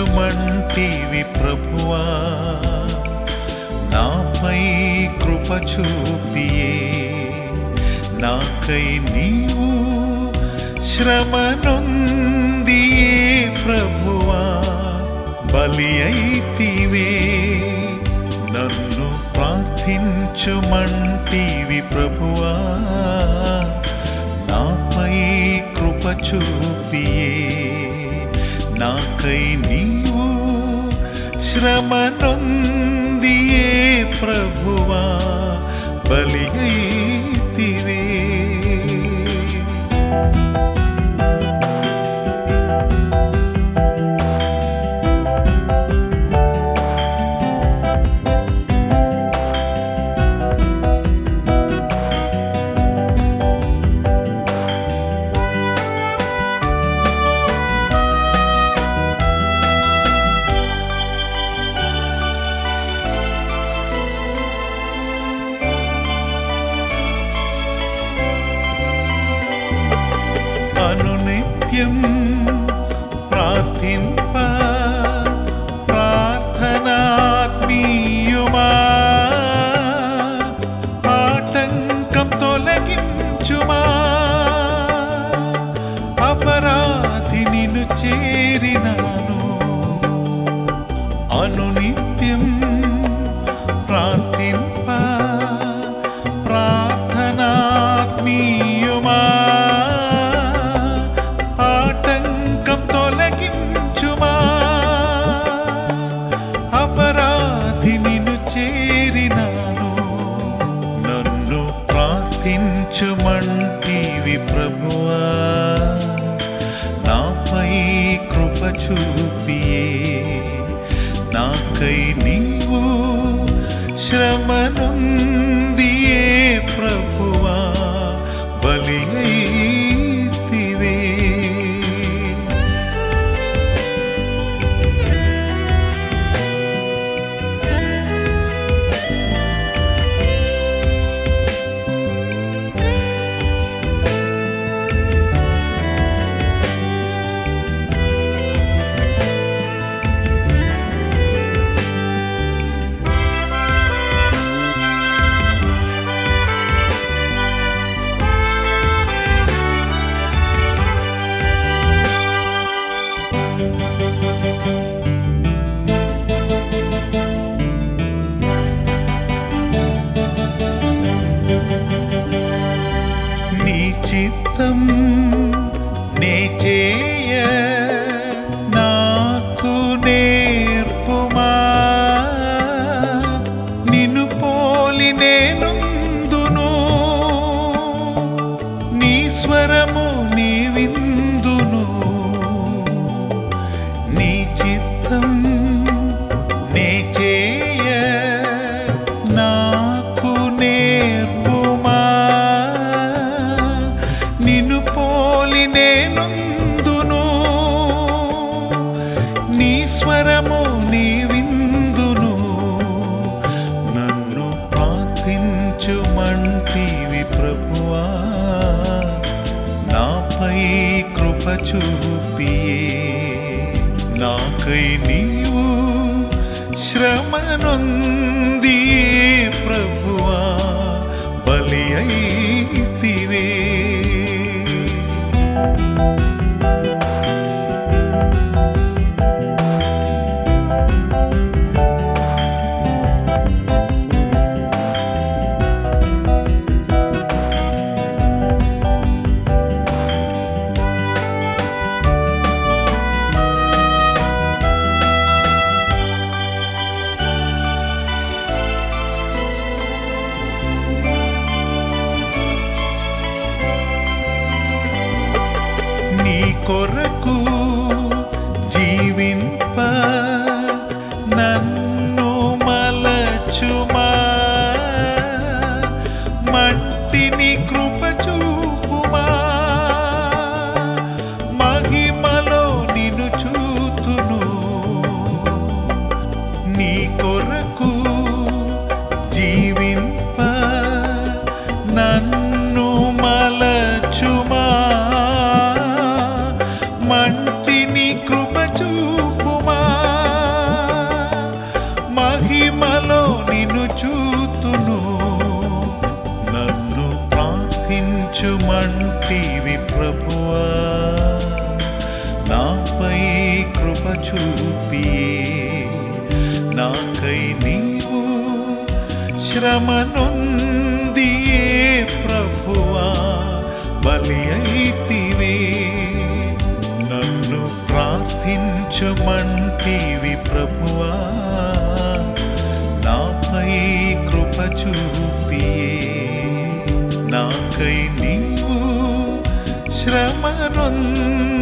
ప్రార్థించుమంటివి ప్రభువా నాపై కృప చూపియే నాకై నీవు శ్రమనొందియే ప్రభువా బలి అయితివే నన్ను ప్రార్థించుమంటివి ప్రభువా నాపై కృప చూపియే నాకై నీవు శ్రమనొందియే ప్రభువా బలి అయితివే అనునిత్యం ప్రార్థింప ప్రార్థనాత్మీయుమా ఆటంకం తొలగించుమా అపరాధి నిన్ను చేరినాను అనునిత్యం ప్రార్థింప ప్రార్థనాత్మీయుమా ఆటంకం తొలగించుమా అపరాధి నిన్ను చేరినాను నన్ను ప్రార్థించుమంటివి ప్రభువా నాపై కృప చూపియే నాకై నీవు శ్రమనుందియే ప్రభువా బలి అయితివే నీ చిత్తం నే చేయ నాకు నేర్పుమా నిన్ను పోలి నేనుందును నీ స్వరము నీ విందును నీ చిత్తం నే చేయ నాకు నేర్పుమా నిన్ను పోలి నేనుందును నీ స్వరము నీ విందును నన్ను ప్రార్థించుమంటివి ప్రభువా నాపై కృప చూపియే నాకై నీవు శ్రమనొందియే ప్రభువా బలి అయితివే నీ కొరకు జీవింప నన్ను మలచుమా మట్టిని కృప చూపుమా మహిమలో నిన్ను చూతును నీ కొరకు జీవింప నన్ను మలచుమా మంటిని కృప చూపుమా చుమమంటివి ప్రభువా నాపై కృప చూపియే నాకై నీవు శ్రమనొందియే ప్రభువా బలి అయితివే నన్ను ప్రార్థించుమంటివి ప్రభువా నాపై కృప చూపియే నాకై నీవు శ్రమనొందియే